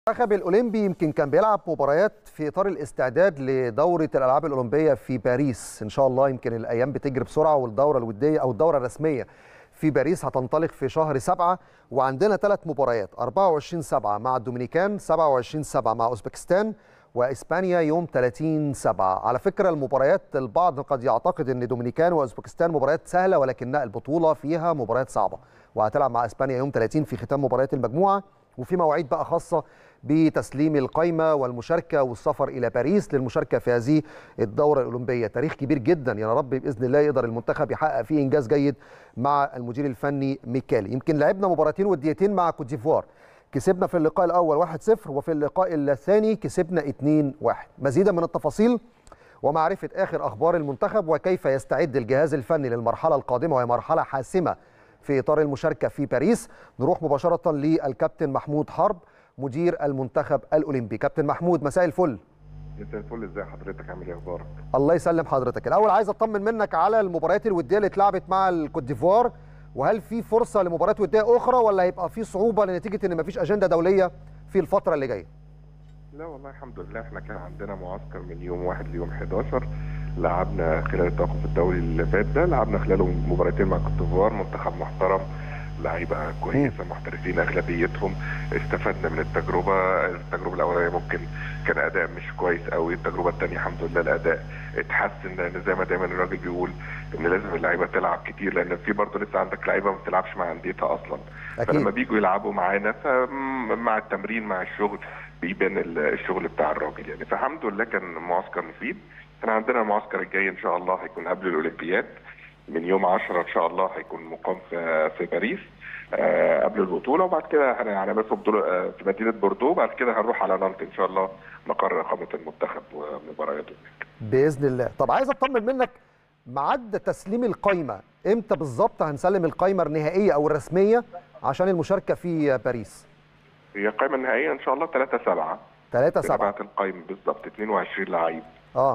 المنتخب الاولمبي يمكن كان بيلعب مباريات في اطار الاستعداد لدوره الالعاب الاولمبيه في باريس ان شاء الله يمكن الايام بتجري بسرعه والدوره الوديه او الدوره الرسميه في باريس هتنطلق في شهر سبعة وعندنا ثلاث مباريات 24 سبعة مع الدومينيكان 27 سبعة مع اوزبكستان واسبانيا يوم 30 سبعة على فكره المباريات البعض قد يعتقد ان دومينيكان واوزبكستان مباريات سهله ولكنها البطوله فيها مباريات صعبه وهتلعب مع اسبانيا يوم 30 في ختام مباريات المجموعه وفي مواعيد بقى خاصه بتسليم القائمه والمشاركه والسفر الى باريس للمشاركه في هذه الدوره الاولمبيه تاريخ كبير جدا يا رب باذن الله يقدر المنتخب يحقق فيه انجاز جيد مع المدير الفني ميكالي يمكن لعبنا مباراتين وديتين مع كوت ديفوار كسبنا في اللقاء الاول 1-0 وفي اللقاء الثاني كسبنا 2-1 مزيدا من التفاصيل ومعرفه اخر اخبار المنتخب وكيف يستعد الجهاز الفني للمرحله القادمه وهي مرحله حاسمه في اطار المشاركه في باريس نروح مباشره للكابتن محمود حرب مدير المنتخب الاولمبي كابتن محمود مساء الفل مساء الفل ازي حضرتك عامل ايه اخبارك الله يسلم حضرتك الاول عايز اطمن منك على المباريات الوديه اللي اتلعبت مع الكوت ديفوار وهل في فرصه لمباريات وديه اخرى ولا هيبقى في صعوبه لنتيجه ان مفيش اجنده دوليه في الفتره اللي جايه لا والله الحمد لله احنا كان عندنا معسكر من يوم 1 ليوم 11 لعبنا خلال التوقف الدولي اللي فات ده لعبنا خلاله مباراتين مع كوت ديفوار منتخب محترم لعيبه كويسه محترفين اغلبيتهم استفدنا من التجربه التجربه الاولانيه ممكن كان اداء مش كويس قوي التجربه الثانيه الحمد لله الاداء اتحسن لان زي ما دايما الراجل بيقول ان لازم اللعيبه تلعب كتير لان في برضه لسه عندك لعيبه ما بتلعبش مع انديتها اصلا أكيد. فلما بيجوا يلعبوا معانا فمع التمرين مع الشغل بيبان الشغل بتاع الراجل يعني فالحمد لله كان معسكر مفيد احنا عندنا المعسكر الجاي ان شاء الله هيكون قبل الاولمبياد من يوم 10 ان شاء الله هيكون مقام في في باريس آه قبل البطوله وبعد كده هنعمل في بطوله آه في مدينه بوردو وبعد كده هنروح على نانت ان شاء الله مقر اقامه المنتخب ومبارياته هناك. باذن الله طب عايز اطمن منك ميعاد تسليم القائمه امتى بالظبط هنسلم القائمه النهائيه او الرسميه عشان المشاركه في باريس هي القائمه النهائيه ان شاء الله 3 7 3 7 بعد القائمه بالظبط 22 لعيب اه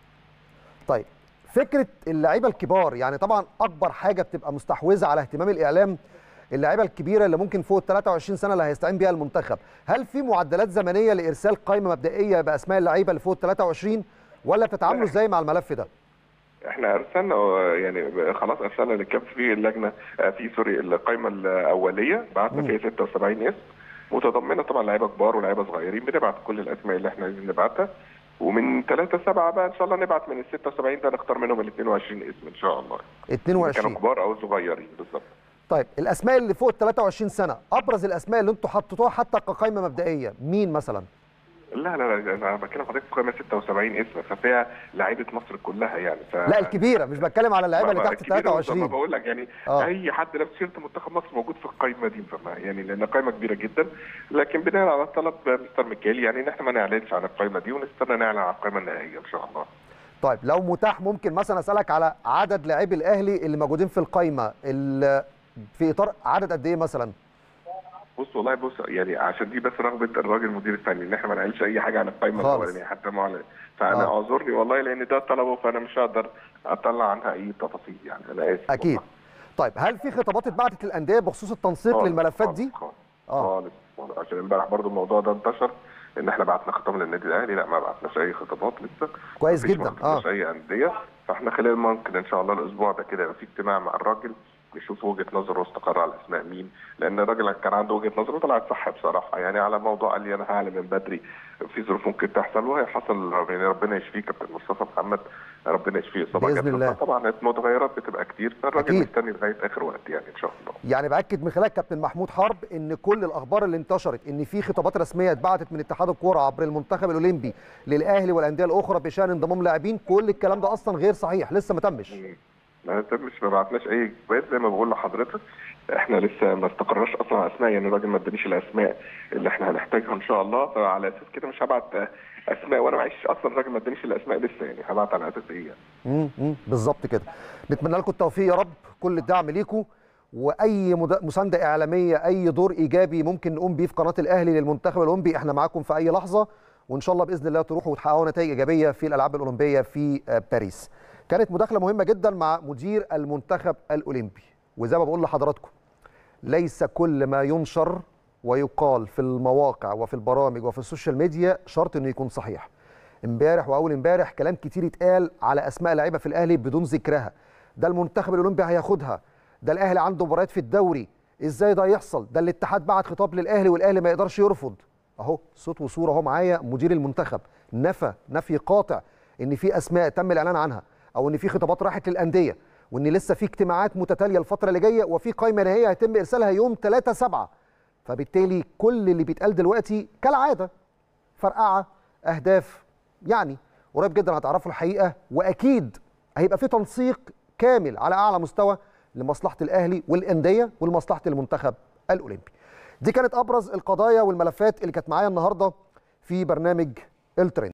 طيب فكره اللعيبه الكبار يعني طبعا اكبر حاجه بتبقى مستحوذه على اهتمام الاعلام اللعيبه الكبيره اللي ممكن فوق ال 23 سنه اللي هيستعين بيها المنتخب هل في معدلات زمنيه لارسال قائمه مبدئيه باسماء اللعيبه اللي فوق ال 23 ولا بتتعاملوا ازاي مع الملف ده احنا ارسلنا يعني خلاص ارسلنا للكاب في اللجنه في سوري القائمه الاوليه بعتنا فيها 76 اسم متضمنه طبعا لعيبه كبار ولاعيبه صغيرين بنبعت كل الاسماء اللي احنا عايزين نبعتها ومن 3 7 بقى ان شاء الله نبعت من ال 76 ده نختار منهم ال 22 اسم ان شاء الله 22 كانوا كبار او صغيرين بالظبط طيب الاسماء اللي فوق ال 23 سنه ابرز الاسماء اللي انتوا حطيتوها حتى كقائمه مبدئيه مين مثلا؟ لا لا لا انا بتكلم حضرتك في قائمه 76 اسم ففيها لعيبه مصر كلها يعني ف... لا الكبيره مش بتكلم على اللعيبه اللي تحت ال 23 ما بقول لك يعني آه. اي حد لابس تيشيرت منتخب مصر موجود في القائمه دي فما يعني لان قائمه كبيره جدا لكن بناء على طلب مستر ميكالي يعني ان احنا ما نعلنش عن القائمه دي ونستنى نعلن عن القائمه النهائيه ان شاء الله طيب لو متاح ممكن مثلا اسالك على عدد لاعبي الاهلي اللي موجودين في القائمه اللي في اطار عدد قد ايه مثلا؟ بص والله بص يعني عشان دي بس رغبه الراجل المدير الفني ان احنا ما نعلنش اي حاجه عن القائمه خالص. الاولانيه حتى معلن فانا آه. اعذرني والله لان ده طلبه فانا مش هقدر اطلع عنها اي تفاصيل يعني انا اسف اكيد والله. طيب هل في خطابات اتبعتت للانديه بخصوص التنسيق خالص، للملفات خالص، دي؟ خالص آه. خالص خالص. عشان امبارح برضو الموضوع ده انتشر ان احنا بعتنا خطاب للنادي الاهلي لا ما بعتناش اي خطابات لسه كويس مفيش جدا، ما بعتناش آه. اي انديه فاحنا خلال ممكن ان شاء الله الاسبوع ده كده يبقى في اجتماع مع الراجل نشوف وجهه نظره واستقر على اسماء مين لان الراجل كان عنده وجهه نظر وطلعت صح بصراحه يعني على موضوع قال لي انا هعلم من بدري في ظروف ممكن تحصل وهي حصل يعني ربنا يشفيه كابتن مصطفى محمد ربنا يشفيه اصابه بإذن جات له. الله. طبعا المتغيرات بتبقى كتير فالراجل أكيد. مستني لغايه اخر وقت يعني ان شاء الله يعني باكد من خلال كابتن محمود حرب ان كل الاخبار اللي انتشرت ان في خطابات رسميه اتبعتت من اتحاد الكوره عبر المنتخب الاولمبي للاهلي والانديه الاخرى بشان انضمام لاعبين كل الكلام ده اصلا غير صحيح لسه ما تمش ما تمش ما بعتناش اي اجابات زي ما بقول لحضرتك احنا لسه ما استقرناش اصلا على اسماء يعني الراجل ما ادانيش الاسماء اللي احنا هنحتاجها ان شاء الله فعلى اساس كده مش هبعت اسماء وانا معيش اصلا الراجل ما ادانيش الاسماء لسه يعني هبعت على اساس ايه يعني. امم أمم، بالظبط كده نتمنى لكم التوفيق يا رب كل الدعم ليكم واي مد- مسانده اعلاميه اي دور ايجابي ممكن نقوم بيه في قناه الاهلي للمنتخب الاولمبي احنا معاكم في اي لحظه وان شاء الله باذن الله تروحوا وتحققوا نتائج ايجابيه في الالعاب الاولمبيه في آه، باريس كانت مداخله مهمه جدا مع مدير المنتخب الاولمبي وزي ما بقول لحضراتكم ليس كل ما ينشر ويقال في المواقع وفي البرامج وفي السوشيال ميديا شرط انه يكون صحيح امبارح واول امبارح كلام كتير اتقال على اسماء لعيبه في الاهلي بدون ذكرها ده المنتخب الاولمبي هياخدها ده الاهلي عنده مباريات في الدوري ازاي ده يحصل ده الاتحاد بعت خطاب للاهلي والاهلي ما يقدرش يرفض اهو صوت وصوره اهو معايا مدير المنتخب نفى نفي قاطع ان في اسماء تم الاعلان عنها او ان في خطابات راحت للانديه وان لسه في اجتماعات متتاليه الفتره اللي جايه وفي قائمه نهائيه هيتم ارسالها يوم 3 7 فبالتالي كل اللي بيتقال دلوقتي كالعاده فرقعه اهداف يعني قريب جدا هتعرفوا الحقيقه واكيد هيبقى في تنسيق كامل على اعلى مستوى لمصلحه الاهلي والانديه ولمصلحه المنتخب الاولمبي. دي كانت ابرز القضايا والملفات اللي كانت معايا النهارده في برنامج الترند.